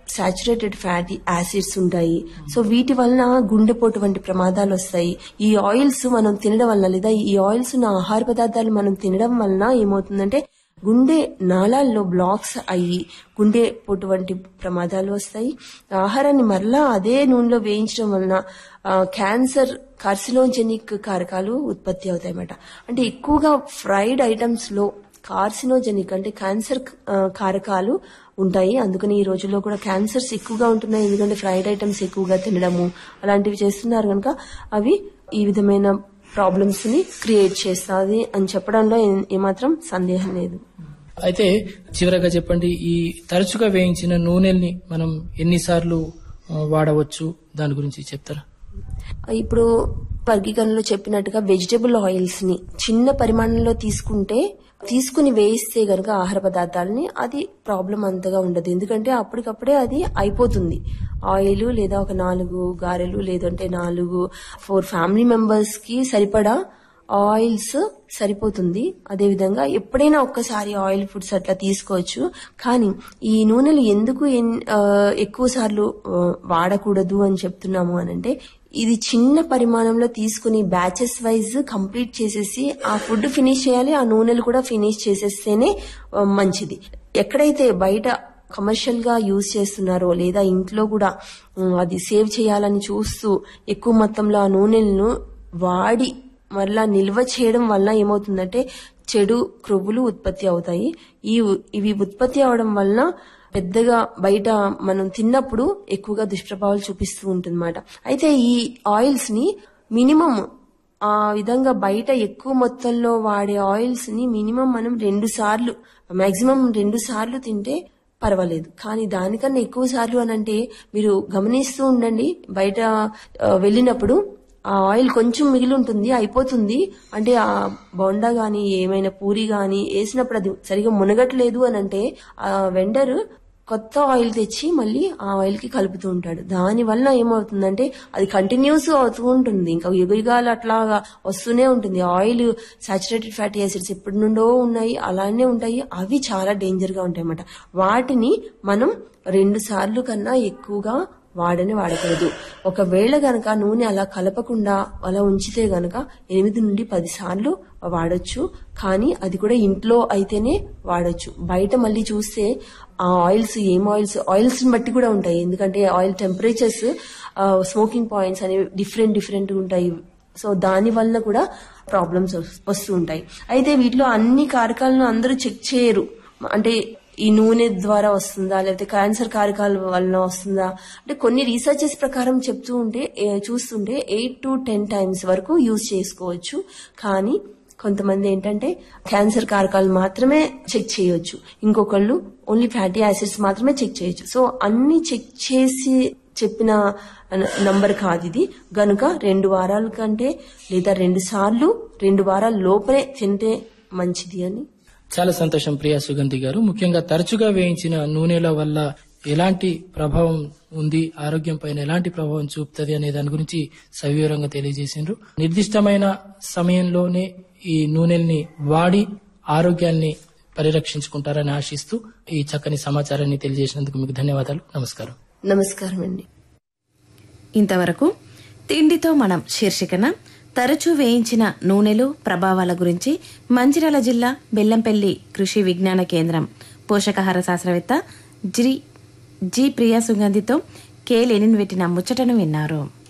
saturated fatty acids ఉంటాయి so వీటి వలన గుండెపోటు వంటి ప్రమాదాలు వస్తాయి ఈ ఆయిల్స్ మనం తినడం వలన లేదా ఈ ఆయిల్స్ ఉన్న ఆహార పదార్థాలు మనం తినడం వలన ఏమవుతుందంటే గుండె నాళాల్లో బ్లాక్స్ అయ్యి గుండె పొట్టు వంటి ప్రమాదాలు వస్తాయి ఆహారాన్ని మరలా అదే నూనెలో వేయించడం వలన ఆ, క్యాన్సర్ కార్సినోజెనిక్ కారకాలు ఉత్పత్తి అవుతాయి అన్నమాట అంటే ఎక్కువగా ఫ్రైడ్ ఐటమ్స్ లో కార్సినోజెనిక్ అంటే క్యాన్సర్ ఆ, కారకాలు ఉంటాయి అందుకని ఈ రోజుల్లో కూడా క్యాన్సర్స్ ఎక్కువగా ఉంటున్నాయి ఎందుకంటే ఫ్రైడ్ ఐటమ్స్ ఎక్కువగా తినడము అలాంటివి చేస్తున్నారు కనుక అవి ఈ విధమైన ప్రాబ్లమ్స్ ని క్రియేట్ చేస్తాది అని చెప్పడంలో ఏ- ఏమాత్రం సందేహం లేదు అయితే చివరగా చెప్పండి ఈ తరచుగా వేయించిన నూనెల్ని మనం ఎన్నిసార్లు ఆ, వాడవచ్చు దాని గురించి చెప్తారా ఇప్పుడు వర్గీకరణలో చెప్పినట్టుగా వెజిటబుల్ ఆయిల్స్ ని చిన్న పరిమాణంలో తీసుకుంటే తీసుకుని వేయిస్తే గనక ఆహార పదార్థాలని అది ప్రాబ్లం అంతగా ఉండదు ఎందుకంటే అప్పటికప్పుడే అది అయిపోతుంది ఆయిల్ లేదా ఒక నాలుగు గారెలు లేదంటే నాలుగు ఫోర్ ఫ్యామిలీ మెంబర్స్ కి సరిపడా ఆయిల్స్ సరిపోతుంది అదేవిధంగా ఎప్పుడైనా ఒక్కసారి ఆయిల్ ఫుడ్స్ అట్లా తీసుకోవచ్చు కానీ ఈ నూనెలు ఎందుకు ఎన్- ఆ, ఎక్కువ సార్లు ఆ, వాడకూడదు అని చెప్తున్నాము అనంటే ఇది చిన్న పరిమాణంలో తీసుకుని బ్యాచెస్ వైజ్ కంప్లీట్ చేసేసి ఆ ఫుడ్ ఫినిష్ చేయాలి ఆ నూనెలు కూడా ఫినిష్ చేసేస్తేనే ఆ, మంచిది ఎక్కడైతే బయట కమర్షియల్ గా యూజ్ చేస్తున్నారో లేదా ఇంట్లో కూడా ఉమ్, అది సేవ్ చేయాలని చూస్తూ ఎక్కువ మొత్తంలో ఆ నూనెలను వాడి మరలా నిల్వ చేయడం వల్ల ఏమవుతుందంటే చెడు క్రొవ్వులు ఉత్పత్తి అవుతాయి ఈ ఇవి ఉత్పత్తి అవడం వలన పెద్దగా బయట మనం తిన్నప్పుడు ఎక్కువగా దుష్ప్రభావాలు చూపిస్తూ ఉంటుందన్నమాట అయితే ఈ ఆయిల్స్ ని మినిమం ఆ విధంగా బయట ఎక్కువ మొత్తంలో వాడే ఆయిల్స్ ని మినిమం మనం రెండు సార్లు మాక్సిమం రెండు సార్లు తింటే పర్వాలేదు కానీ దానికన్నా ఎక్కువ సార్లు అని అంటే మీరు గమనిస్తూ ఉండండి బయట ఆ, వెళ్ళినప్పుడు ఆ ఆయిల్ కొంచెం మిగిలి ఉంటుంది అయిపోతుంది అంటే ఆ బొండా గాని ఏమైనా పూరి గాని వేసినప్పుడు అది సరిగా మునగట్లేదు అని అంటే ఆ వెండర్ కొత్త ఆయిల్ తెచ్చి మళ్ళీ ఆ ఆయిల్ కి కలుపుతూ ఉంటాడు దాని వల్ల ఏమవుతుందంటే అది కంటిన్యూస్ అవుతూ ఉంటుంది ఇంకా యుగ యుగాలు అట్లాగా వస్తూనే ఉంటుంది ఆయిల్ సాచురేటెడ్ ఫ్యాటీ యాసిడ్స్ ఎప్పటి నుండో ఉన్నాయి అలానే ఉంటాయి అవి చాలా డేంజర్ గా ఉంటాయి అన్నమాట వాటిని మనం రెండు సార్లు కన్నా ఎక్కువగా వాడని వాడకూడదు ఒకవేళ గనక నూనె అలా కలపకుండా అలా ఉంచితే గనక ఎనిమిది నుండి పది సార్లు వాడొచ్చు కానీ అది కూడా ఇంట్లో అయితేనే వాడొచ్చు బయట మళ్ళీ చూస్తే ఆ ఆయిల్స్ ఏం ఆయిల్స్ ఆయిల్స్ బట్టి కూడా ఉంటాయి ఎందుకంటే ఆయిల్ టెంపరేచర్స్ స్మోకింగ్ పాయింట్స్ అనేవి డిఫరెంట్ డిఫరెంట్ ఉంటాయి సో దాని వల్ల కూడా ప్రాబ్లమ్స్ వస్తూ ఉంటాయి అయితే వీటిలో అన్ని కారకాలను అందరూ చెక్ చేయరు అంటే ఈ నూనె ద్వారా వస్తుందా లేకపోతే క్యాన్సర్ కారకాల వలన వస్తుందా అంటే కొన్ని రీసెర్చెస్ ప్రకారం చెప్తూ ఉంటే ఏ- చూస్తుంటే ఎయిట్ టు టెన్ టైమ్స్ వరకు యూజ్ చేసుకోవచ్చు కానీ కొంతమంది ఏంటంటే క్యాన్సర్ కారకాలు మాత్రమే చెక్ చేయొచ్చు ఇంకొకళ్ళు ఓన్లీ ఫ్యాటీ యాసిడ్స్ మాత్రమే చెక్ చేయొచ్చు సో అన్ని చెక్ చేసి చెప్పిన నంబర్ కాదు ఇది గనుక రెండు వారాల కంటే లేదా రెండు సార్లు రెండు వారాల లోపలే తింటే మంచిది అని చాలా సంతోషం ప్రియా సుగంధి గారు ముఖ్యంగా తరచుగా వేయించిన నూనెల వల్ల ఎలాంటి ప్రభావం ఉంది ఆరోగ్యం పైన ఎలాంటి ప్రభావం చూపుతుంది అనే దాని గురించి సవివరంగా తెలియజేసిండ్రు నిర్దిష్టమైన సమయంలోనే ఈ నూనెల్ని వాడి ఆరోగ్యాన్ని పరిరక్షించుకుంటారని ఆశిస్తూ ఈ చక్కని సమాచారాన్ని తెలియజేసినందుకు మీకు ధన్యవాదాలు నమస్కారం నమస్కారం అండి ఇంతవరకు తిండితో మనం శీర్షికన తరచూ వేయించిన నూనెలు ప్రభావాల గురించి మంచిర్యాల జిల్లా బెల్లంపల్లి కృషి విజ్ఞాన కేంద్రం పోషకాహార శాస్త్రవేత్త జి జి ప్రియా సుగంధితో కే లెనిన్ పెట్టిన ముచ్చటను విన్నారు